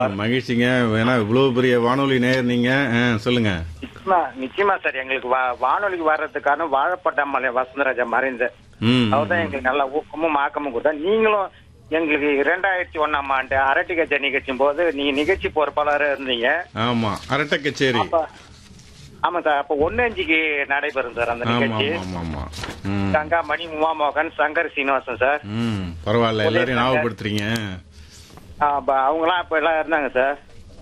மகிழ்ச்சிங்க வேணா இவ்வளவு பெரிய வானொலி நேயர் நீங்க ஆ, சொல்லுங்க நிச்சயமா நிச்சயமா சார் எங்களுக்கு வா- வானொலிக்கு வர்றதுக்கான வாழப்பட்டாமலை வசந்தராஜா மறைந்த ம் அவர் தான் எங்களுக்கு நல்ல ஊக்கமும் ஆக்கமும் கொடுத்தா நீங்களும் எங்களுக்கு இரண்டாயிரத்தி ஒண்ணாம் ஆண்டு அரட்டி கச்சை நிகழ்ச்சியும் போது நீங்க நிகழ்ச்சி பொறுப்பாளராக இருந்தீங்க ஆமா அரட்டை கச்சேரி அப்ப ஆமா சார் அப்ப ஒன்னு அஞ்சுக்கு நடைபெறும் சார் அந்த ஆமா நிகழ்ச்சி ஆமா ஆமா ம் கங்காமணி உமாமோகன் சங்கர் சீனிவாசன் சார் ம் பரவாயில்ல எல்லாரையும் ஞாபகப்படுத்துறீங்க அவங்களாம் அப்ப எல்லாம் இருந்தாங்க சார்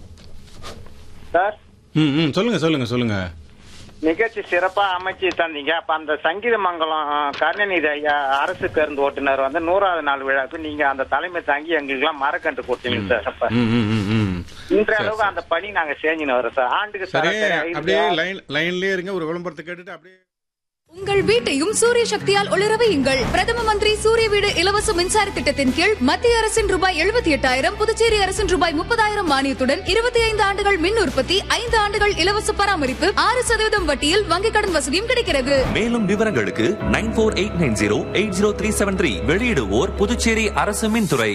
சார் ம் ம் சொல்லுங்க சொல்லுங்க சொல்லுங்க நிகழ்ச்சி சிறப்பா அமைச்சு தந்தீங்க அப்ப அந்த சங்கீத மங்கலம் கருணாநிதி ஐயா அரசு பேருந்து ஓட்டுநர் வந்து நூறாவது நாள் விழாவுக்கு நீங்க அந்த தலைமை தாங்கி எங்களுக்கு எல்லாம் மரக்கன்று கொடுத்தீங்க சார் அப்ப ம் ம் ம் ம் இன்றளவுக்கு அந்த பணி நாங்க செஞ்சுன்னு வரோம் சார் ஆண்டுக்கு சரி சராசரி ஐந்து அப்படியே லைன் லைன்லயே இருங்க ஒரு விளம்பரத்தை கேட்டுட்டு அப்படியே உங்கள் வீட்டையும் சூரிய சக்தியால் ஒளிர வையுங்கள் பிரதம மந்திரி சூரிய வீடு இலவச மின்சார திட்டத்தின் கீழ் மத்திய அரசின் ரூபாய் எழுபத்தி எட்டாயிரம் புதுச்சேரி அரசின் ரூபாய் முப்பதாயிரம் மானியத்துடன் இருபத்தி ஐந்து ஆண்டுகள் மின் உற்பத்தி ஐந்து ஆண்டுகள் இலவச பராமரிப்பு ஆறு சதவீதம் வட்டியில் வங்கிக் கடன் வசதியும் கிடைக்கிறது மேலும் விவரங்களுக்கு nine four eight nine zero eight zero three seven three வெளியிடுவோர் புதுச்சேரி அரசு மின்துறை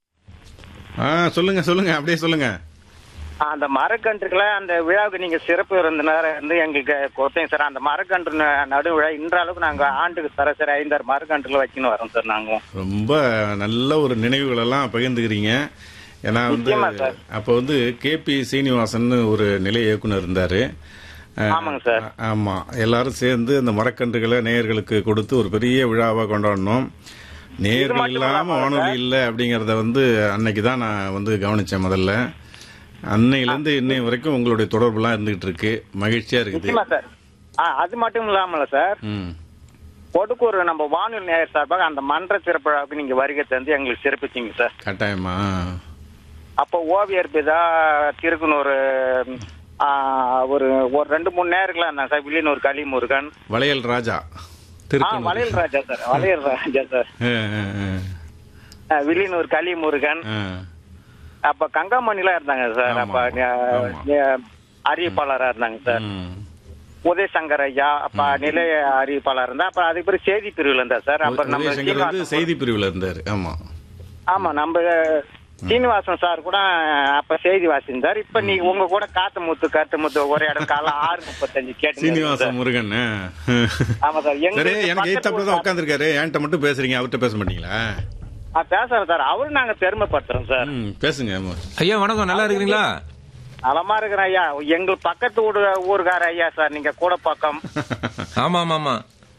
ஆ சொல்லுங்க சொல்லுங்க அப்படியே சொல்லுங்க அந்த மரக்கன்றுகளை அந்த விழாவுக்கு நீங்க சிறப்பு விருந்தினர் வந்து எங்களுக்கு கொடுத்தீங்க சார் அந்த மரக்கன்று ந- நடு விழா இன்றளவுக்கு நாங்க ஆண்டுக்கு சராசரி ஐந்தாறு மரக்கன்றுகளை வச்சுன்னு வரோம் சார் நாங்களும் ரொம்ப நல்ல ஒரு நினைவுகள் எல்லாம் பகிர்ந்துக்கிறீங்க ஏன்னா வந்து நிச்சயமா சார். அப்ப வந்து கே பி சீனிவாசன் ஒரு நிலைய இயக்குனர் இருந்தாரு அஹ், ஆமாங்க சார். ஆமா எல்லாரும் சேர்ந்து அந்த மரக்கன்றுகளை நேயர்களுக்கு கொடுத்து ஒரு பெரிய விழாவா கொண்டாடணும் நேயர்கள் மட்டும் இல்லாம இல்லாம வானொலி இல்லை அப்படிங்கறத வந்து அன்னைக்கு தான் நான் வந்து கவனிச்சேன் முதல்ல அன்னையிலேருந்து இன்னை வரைக்கும் உங்களுடைய தொடர்புலாம் இருந்துகிட்டு இருக்கு மகிழ்ச்சியா இருக்குது நிச்சயமா சார் ஆ, அது மட்டும் இல்லாமல சார் ம் கொடுக்கூர் நம்ம வானொலி நேயர் சார்பாக அந்த மன்ற சிறப்பு விழாவுக்கு நீங்க வருகை தந்து எங்களுக்கு சிறப்பிச்சீங்க சார் கட்டாயமா அப்போ ஓவியர் பிதா திருக்குனூர் ஆ, ஒரு ஒரு ரெண்டு மூணு நேரங்களா இருந்தாங்க சார் வில்லியனூர் கலிமுருகன் வளையல் ராஜா ஆ திருக்கனூர் வளையல் ராஜா சார் வளையல் ராஜா சார் ஆ, ஆ, ஆ. ஆ, வில்லியனூர் கலிமுருகன் ஆ. அப்ப கங்காமணிலாம் இருந்தாங்க சார் ஆமா, அப்ப ஆமா. ந- ந- அறிவிப்பாளரா இருந்தாங்க சார் ம். உதயசங்கர் ஐயா அப்ப நிலைய அறிவிப்பாளர் இருந்தா அப்ப அதுக்கு பிறகு செய்தி பிரிவுல இருந்தா சார் அப்புறம் நம்ம உதயசங்கர் வந்து சீனிவாசன் செய்தி பிரிவுல இருந்தாரு ஆமா ஆமா நம்ம சீனிவாசன் சார் கூட அப்ப செய்தி வாசிந்தார் இப்ப நீ உங்க கூட காத்து முத்து காத்து முத்து ஒரே இடம் காலம் ஆறு முப்பத்தஞ்சு கேட்டு சீனிவாச முருகன் ஆ. ஆமா சார் சரி எங்களுக்கு எனக்கு பக்கத்து எய்த்தாப்புல தான் உட்காந்துருக்காரு என்கிட்ட மட்டும் பேசுறீங்க அவர்கிட்ட பேச மாட்டீங்களா ஆ, பேசுறேன் சார் அவரு நாங்க பெருமைப்படுத்துறோம் சார் ம், பேசுங்க ஆமா. ஐயா வணக்கம் நல்லா இருக்கிறீங்களா நலமா இருக்கிறேன் ஐயா எங்க பக்கத்து ஊரு ஊருக்கார ஐயா சார் நீங்க கூட பக்கம் ஆமா ஆமா ஆமா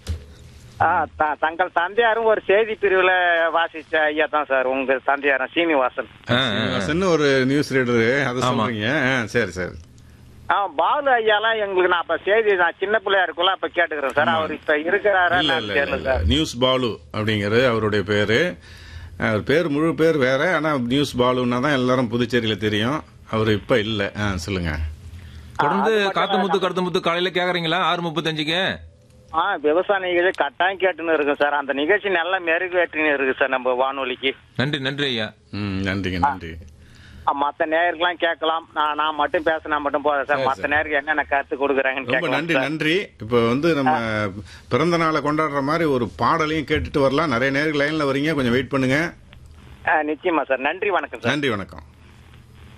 ஆ, த- தங்கள் தந்தையாரும் ஒரு செய்தி பிரிவுல வாசிச்ச ஐயா தான் சார் உங்க தந்தையாரும் சீனிவாசன் ஆ, ஆ, ஆ. சீனிவாசன் ஒரு நியூஸ் ரீடரு அதை ஆமா. சொல்றீங்க ஆ, சரி சரி ஆ பாலு ஐயாலாம் எங்களுக்கு நான் அப்ப செய்தி நான் சின்ன பிள்ளையா இருக்குள்ள அப்ப கேட்டுக்கிறேன் சார் அவர் இப்ப இருக்கிறாரா இல்ல நான் இல்ல தெரியல இல்ல சார் நியூஸ் பாலு அப்படிங்கிறது அவருடைய பேரு அவர் பேர் முழு பேர் வேற ஆனா நியூஸ் பாலுன்னா தான் எல்லாரும் புதுச்சேரியில தெரியும் அவர் இப்ப இல்ல ஆ, சொல்லுங்க தொடர்ந்து அது மட்டும் காத்து முத்து கருத்து முத்து காலையில கேக்குறீங்களா ஆறு முப்பத்தஞ்சுக்கு ஆ விவசாய நிகழ்ச்சி கட்டாயம் கேட்டுன்னு இருக்கு சார் அந்த நிகழ்ச்சி நல்லா மெருகேற்றின்னு இருக்கு சார் நம்ம வானொலிக்கு நன்றி நன்றி ஐயா ம் நன்றிங்க நன்றி ஆ, மத்த நேயர்கள்லாம் கேட்கலாம் நான் நான் மட்டும் பேசினா மட்டும் போதும் சார் சரி, மத்த சரி. நேருக்கு என்னென்ன கருத்து கொடுக்குறாங்கன்னு ரொம்ப கேட்கலாம் நன்றி சார். நன்றி இப்போ வந்து நம்ம பிறந்த நாளை கொண்டாடுற மாதிரி ஒரு பாடலையும் கேட்டுட்டு வரலாம் நிறைய நேரம் லைன்ல வரீங்க கொஞ்சம் வெயிட் பண்ணுங்க ஆ, நிச்சயமா சார் நன்றி வணக்கம் சார் நன்றி வணக்கம்